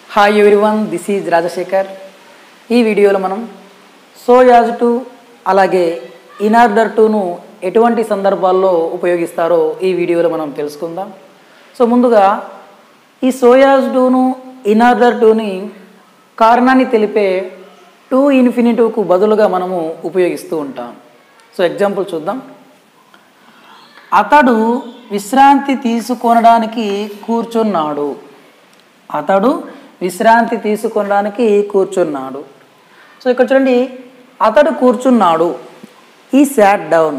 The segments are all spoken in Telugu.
hi everyone this is Rajashekar ఈ వీడియోలో మనం సో యాజ్ టు అలాగే ఇన్ ఆర్డర్ టును ఎటువంటి సందర్భాల్లో ఉపయోగిస్తారో ఈ వీడియోలో మనం తెలుసుకుందాం సో ముందుగా ఈ సోయాజ్ టూను ఇన్ ఆర్డర్ టూని కారణాన్ని తెలిపే టూ ఇన్ఫినిటివ్కు బదులుగా మనము ఉపయోగిస్తూ ఉంటాం సో ఎగ్జాంపుల్ చూద్దాం అతడు విశ్రాంతి తీసుకొనడానికి కూర్చున్నాడు అతడు విశ్రాంతి తీసుకొనడానికి కూర్చున్నాడు సో ఇక్కడ చూడండి అతడు కూర్చున్నాడు ఈ sat down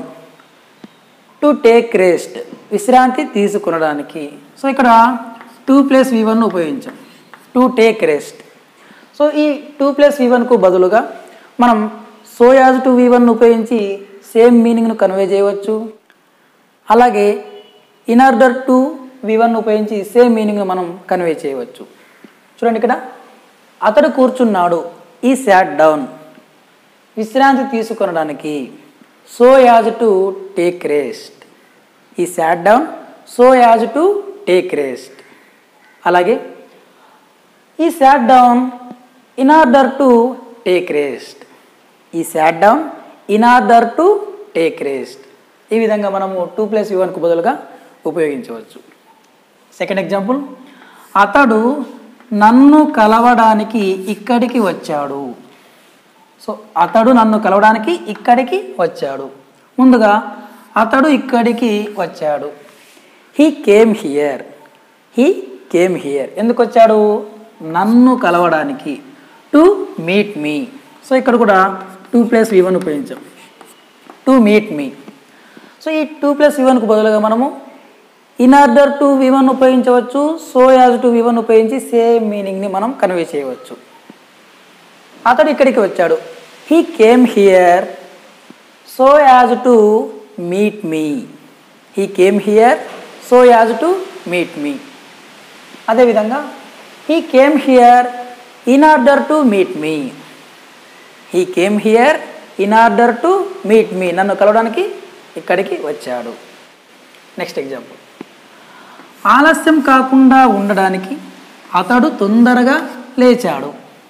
to take rest విశ్రాంతి తీసుకొనడానికి సో ఇక్కడ టూ ప్లస్ వి వన్ ఉపయోగించాం టు టేక్ రెస్ట్ సో ఈ టూ ప్లస్ వి వన్కు బదులుగా మనం so as to V one ఉపయోగించి సేమ్ మీనింగ్ను కన్వే చేయవచ్చు అలాగే in order to V one ఉపయోగించి సేమ్ మీనింగ్ మనం కన్వే చేయవచ్చు చూడండి ఇక్కడ అతడు కూర్చున్నాడు ఈ శాట్ డౌన్ విశ్రాంతి తీసుకొనడానికి so as to take rest ఈ sat down so as to take rest అలాగే ఈ sat down in order to take rest ఈ sat down in order to take rest ఈ విధంగా మనము టూ ప్లస్ వన్కు బదులుగా ఉపయోగించవచ్చు సెకండ్ ఎగ్జాంపుల్ అతడు నన్ను కలవడానికి ఇక్కడికి వచ్చాడు సో అతడు నన్ను కలవడానికి ఇక్కడికి వచ్చాడు ముందుగా అతడు ఇక్కడికి వచ్చాడు he came here he came here ఎందుకు వచ్చాడు నన్ను కలవడానికి టు మీట్ మీ సో ఇక్కడ కూడా టూ ప్లస్ వి వన్ ఉపయోగించాం టు మీట్ మీ సో ఈ టూ ప్లస్ వి వన్కు బదులుగా మనము in order to V one ఉపయోగించవచ్చు so as to V one ఉపయోగించి సేమ్ మీనింగ్ని మనం కన్వే చేయవచ్చు అతడు ఇక్కడికి వచ్చాడు he came here so as to meet me he came here so as to meet me అదేవిధంగా he came here in order to meet me he came here in order to meet me నన్ను కలవడానికి ఇక్కడికి వచ్చాడు నెక్స్ట్ ఎగ్జాంపుల్ ఆలస్యం కాకుండా ఉండడానికి అతడు తొందరగా లేచాడు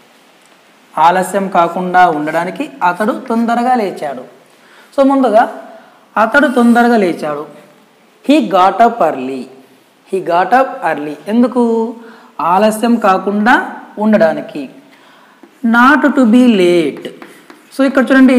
ఆలస్యం కాకుండా ఉండడానికి అతడు తొందరగా లేచాడు సో ముందుగా అతడు తొందరగా లేచాడు he got up early he got up early ఎందుకు ఆలస్యం కాకుండా ఉండడానికి not to be late so ఇక్కడ చూడండి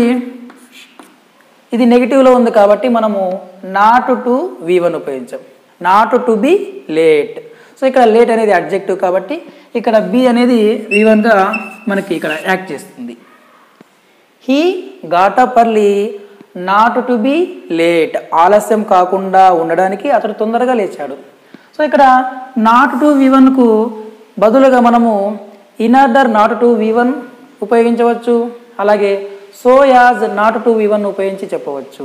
ఇది నెగిటివ్లో ఉంది కాబట్టి మనము నాట్ టు వి వన్ ఉపయోగించాం not to be late so ఇక్కడ లేట్ అనేది అడ్జెక్టివ్ కాబట్టి ఇక్కడ బి అనేది వి వన్గా మనకి ఇక్కడ యాక్ట్ చేస్తుంది he got up early not to be late ఆలస్యం కాకుండా ఉండడానికి అతడు తొందరగా లేచాడు సో ఇక్కడ నాట్ టు వి వన్కు బదులుగా మనము in order not to V one ఉపయోగించవచ్చు అలాగే so as not to V one ఉపయోగించి చెప్పవచ్చు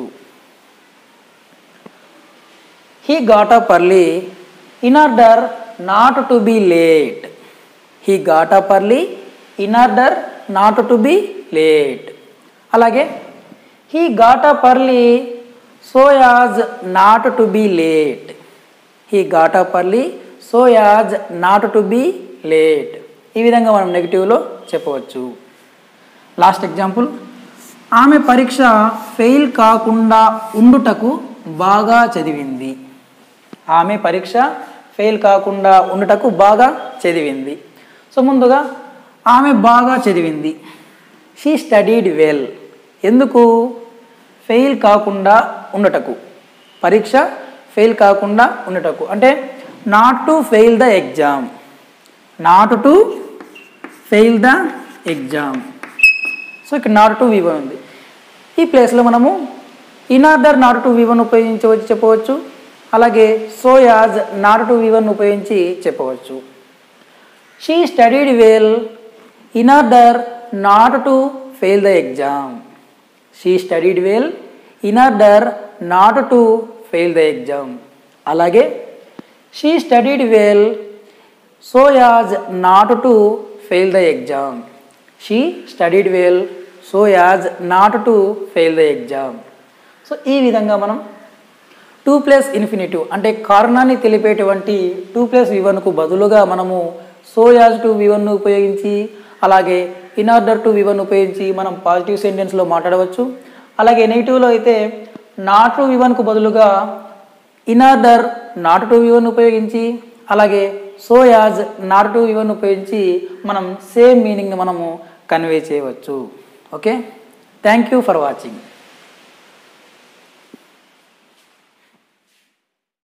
he got up early in order not to be late he got up early in order not to be late అలాగే he got up early so as not to be late he got up early so as not to be late ఈ విధంగా మనం నెగిటివ్లో చెప్పవచ్చు లాస్ట్ ఎగ్జాంపుల్ ఆమె పరీక్ష ఫెయిల్ కాకుండా ఉండుటకు బాగా చదివింది ఆమె పరీక్ష ఫెయిల్ కాకుండా ఉండుటకు బాగా చదివింది సో ముందుగా ఆమె బాగా చదివింది షీ స్టడీడ్ వెల్ ఎందుకు ఫెయిల్ కాకుండా ఉండటకు పరీక్ష ఫెయిల్ కాకుండా ఉండటకు అంటే not to fail the exam not to fail the exam so ఇక్కడ నాట్ టు వి వన్ ఉంది ఈ ప్లేస్లో మనము in order not to V one ఉపయోగించవచ్చు చెప్పవచ్చు అలాగే so as not to V one ఉపయోగించి చెప్పవచ్చు she studied well in order not to fail the exam she studied well in order not to fail the exam అలాగే she studied well so as not to fail the exam she studied well so as not to fail the exam so ఈ విధంగా మనం టూ ప్లస్ ఇన్ఫినిటివ్ అంటే కారణాన్ని తెలిపేటువంటి టూ ప్లస్ వి వన్కు బదులుగా మనము so as to V one ఉపయోగించి అలాగే in order to V one ఉపయోగించి మనం పాజిటివ్ సెంటెన్స్లో మాట్లాడవచ్చు అలాగే నెగిటివ్లో అయితే నాట్ టు వి వన్కు బదులుగా in order not to V one ఉపయోగించి అలాగే so as not to V one ఉపయోగించి మనం సేమ్ మీనింగ్ని మనము కన్వే చేయవచ్చు okay thank you for watching